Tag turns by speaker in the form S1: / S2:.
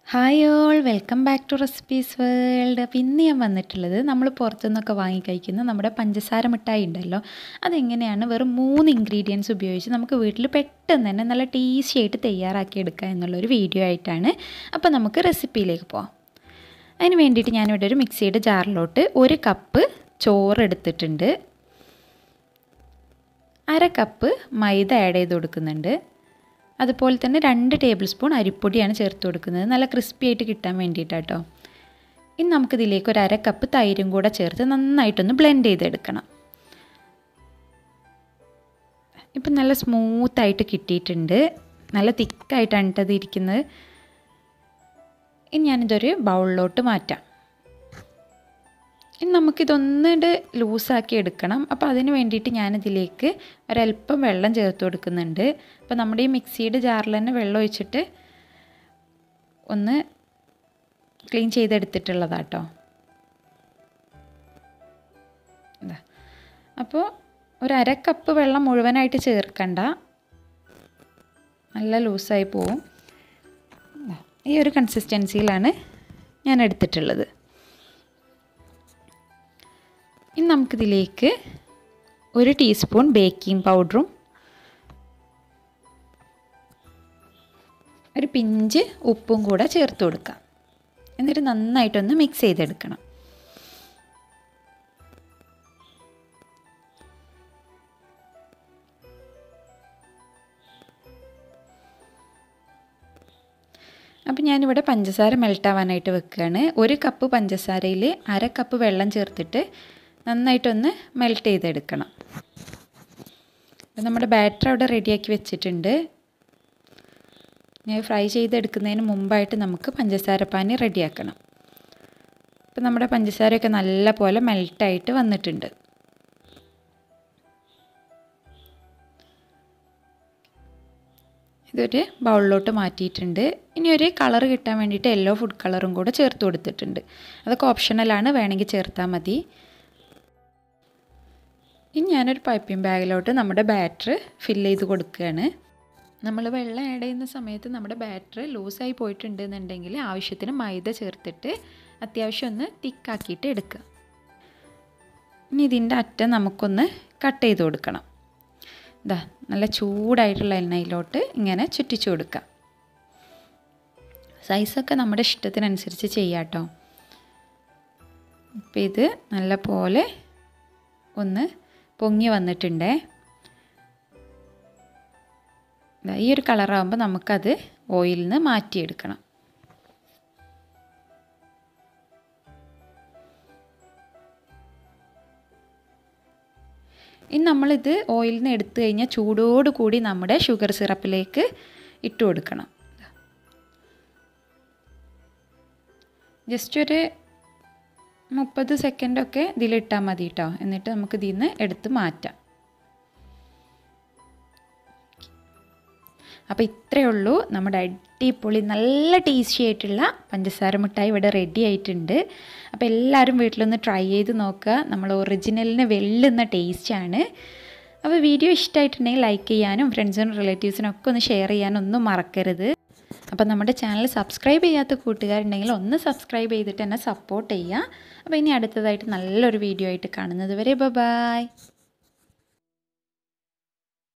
S1: hi all welcome back to recipes world അപ്പോൾ ഇന്ന് ഞാൻ വന്നിട്ടുള്ളത് നമ്മൾ പുറത്തുനിന്നൊക്കെ വാങ്ങി കഴിക്കുന്ന നമ്മുടെ പഞ്ചസാര മിഠായി ഉണ്ടല്ലോ അതെങ്ങനെയാണ് വെറും മൂന്ന് ഇൻഗ്രീഡിയൻസ് ഉപയോഗിച്ച് നമുക്ക് വീട്ടിൽ പെട്ടെന്ന് തന്നെ നല്ല ടേസ്റ്റി ആയിട്ട് തയ്യാറാക്കി എടുക്കുക എന്നുള്ളൊരു വീഡിയോ ആയിട്ടാണ് അപ്പോൾ നമുക്ക് റെസിപ്പിയിലേക്ക് പോവാം അതിന് വേണ്ടിയിട്ട് ഞാനിവിടെ ഒരു മിക്സിയുടെ ജാറിലോട്ട് ഒരു കപ്പ് ചോറ് എടുത്തിട്ടുണ്ട് അര കപ്പ് മൈദ ആഡ് ചെയ്ത് കൊടുക്കുന്നുണ്ട് അതുപോലെ തന്നെ രണ്ട് ടേബിൾ സ്പൂൺ അരിപ്പൊടിയാണ് ചേർത്ത് കൊടുക്കുന്നത് നല്ല ക്രിസ്പി ആയിട്ട് കിട്ടാൻ വേണ്ടിയിട്ടാട്ടോ ഇനി നമുക്കിതിലേക്ക് ഒരു അര കപ്പ് തൈരും കൂടെ ചേർത്ത് നന്നായിട്ടൊന്ന് ബ്ലെൻഡ് ചെയ്തെടുക്കണം ഇപ്പം നല്ല സ്മൂത്തായിട്ട് കിട്ടിയിട്ടുണ്ട് നല്ല തിക്കായിട്ടാണ് കേട്ടത് ഇരിക്കുന്നത് ഇനി ഞാനിതൊരു ബൗളിലോട്ട് മാറ്റാം ഇനി നമുക്കിതൊന്നുകൊണ്ട് ലൂസാക്കി എടുക്കണം അപ്പോൾ അതിന് വേണ്ടിയിട്ട് ഞാനിതിലേക്ക് ഒരല്പം വെള്ളം ചേർത്ത് കൊടുക്കുന്നുണ്ട് അപ്പോൾ നമ്മുടെ ഈ മിക്സിയുടെ ജാറിൽ തന്നെ വെള്ളം ഒഴിച്ചിട്ട് ഒന്ന് ക്ലീൻ ചെയ്തെടുത്തിട്ടുള്ളതാട്ടോ ഇതാ അപ്പോൾ ഒരു അര കപ്പ് വെള്ളം മുഴുവനായിട്ട് ചേർക്കണ്ട നല്ല ലൂസായി പോവും ഈ ഒരു കൺസിസ്റ്റൻസിയിലാണ് ഞാൻ എടുത്തിട്ടുള്ളത് ഇനി നമുക്കിതിലേക്ക് ഒരു ടീസ്പൂൺ ബേക്കിംഗ് പൗഡറും ഒരു പിഞ്ച് ഉപ്പും കൂടെ ചേർത്ത് കൊടുക്കാം എന്നിട്ട് നന്നായിട്ടൊന്ന് മിക്സ് ചെയ്തെടുക്കണം അപ്പം ഞാനിവിടെ പഞ്ചസാര മെൽട്ടാവാനായിട്ട് വെക്കുകയാണ് ഒരു കപ്പ് പഞ്ചസാരയിൽ അര കപ്പ് വെള്ളം ചേർത്തിട്ട് നന്നായിട്ടൊന്ന് മെൽറ്റ് ചെയ്തെടുക്കണം അപ്പം നമ്മുടെ ബാറ്റർ അവിടെ റെഡിയാക്കി വെച്ചിട്ടുണ്ട് ഞാൻ ഫ്രൈ ചെയ്തെടുക്കുന്നതിന് മുമ്പായിട്ട് നമുക്ക് പഞ്ചസാര പാനി റെഡിയാക്കണം അപ്പം നമ്മുടെ പഞ്ചസാരയൊക്കെ നല്ല പോലെ മെൽട്ടായിട്ട് വന്നിട്ടുണ്ട് ഇതൊരു ബൗളിലോട്ട് മാറ്റിയിട്ടുണ്ട് ഇനി ഒരു കളർ കിട്ടാൻ വേണ്ടിയിട്ട് യെല്ലോ ഫുഡ് കളറും കൂടെ ചേർത്ത് കൊടുത്തിട്ടുണ്ട് അതൊക്കെ ഓപ്ഷണലാണ് വേണമെങ്കിൽ ചേർത്താൽ മതി ഇനി ഞാനൊരു പൈപ്പിംഗ് ബാഗിലോട്ട് നമ്മുടെ ബാറ്റർ ഫില്ല് ചെയ്ത് കൊടുക്കുകയാണ് നമ്മൾ വെള്ളം ആഡ് ചെയ്യുന്ന സമയത്ത് നമ്മുടെ ബാറ്റർ ലൂസായി പോയിട്ടുണ്ട് എന്നുണ്ടെങ്കിൽ ആവശ്യത്തിന് മൈദ ചേർത്തിട്ട് അത്യാവശ്യം ഒന്ന് തിക്കാക്കിയിട്ട് എടുക്കുക ഇനി ഇതിൻ്റെ അറ്റം നമുക്കൊന്ന് കട്ട് ചെയ്ത് കൊടുക്കണം ഇതാ നല്ല ചൂടായിട്ടുള്ള എണ്ണയിലോട്ട് ഇങ്ങനെ ചുറ്റിച്ചു കൊടുക്കുക സൈസൊക്കെ നമ്മുടെ ഇഷ്ടത്തിനനുസരിച്ച് ചെയ്യാം കേട്ടോ അപ്പോൾ ഇത് നല്ല പോലെ ഒന്ന് പൊങ്ങി വന്നിട്ടുണ്ടേ ഈ ഒരു കളറാകുമ്പോൾ നമുക്കത് ഓയിലിൽ നിന്ന് മാറ്റിയെടുക്കണം ഇനി നമ്മളിത് ഓയിലിൽ നിന്ന് എടുത്തു കഴിഞ്ഞാൽ ചൂടോട് കൂടി നമ്മുടെ ഷുഗർ സിറപ്പിലേക്ക് ഇട്ട് കൊടുക്കണം ജസ്റ്റ് ഒരു മുപ്പത് സെക്കൻഡൊക്കെ ഇതിലിട്ടാൽ മതി കേട്ടോ എന്നിട്ട് നമുക്ക് ഇതിൽ നിന്ന് എടുത്ത് മാറ്റാം അപ്പോൾ ഇത്രയേ ഉള്ളൂ നമ്മുടെ അടിപൊളി നല്ല ടേസ്റ്റി ആയിട്ടുള്ള പഞ്ചസാര മിഠായി ഇവിടെ റെഡി ആയിട്ടുണ്ട് അപ്പോൾ എല്ലാവരും വീട്ടിലൊന്ന് ട്രൈ ചെയ്ത് നോക്കുക നമ്മൾ ഒറിജിനലിന് വെല്ലുന്ന ടേസ്റ്റാണ് അപ്പോൾ വീഡിയോ ഇഷ്ടമായിട്ടുണ്ടെങ്കിൽ ലൈക്ക് ചെയ്യാനും ഫ്രണ്ട്സിനും റിലേറ്റീവ്സിനും ഒക്കെ ഒന്ന് ഷെയർ ചെയ്യാനും ഒന്നും മറക്കരുത് അപ്പോൾ നമ്മുടെ ചാനൽ സബ്സ്ക്രൈബ് ചെയ്യാത്ത കൂട്ടുകാരുണ്ടെങ്കിൽ ഒന്ന് സബ്സ്ക്രൈബ് ചെയ്തിട്ട് എന്നെ സപ്പോർട്ട് ചെയ്യുക അപ്പോൾ ഇനി അടുത്തതായിട്ട് നല്ലൊരു വീഡിയോ ആയിട്ട് കാണുന്നത് വരെ ബൈ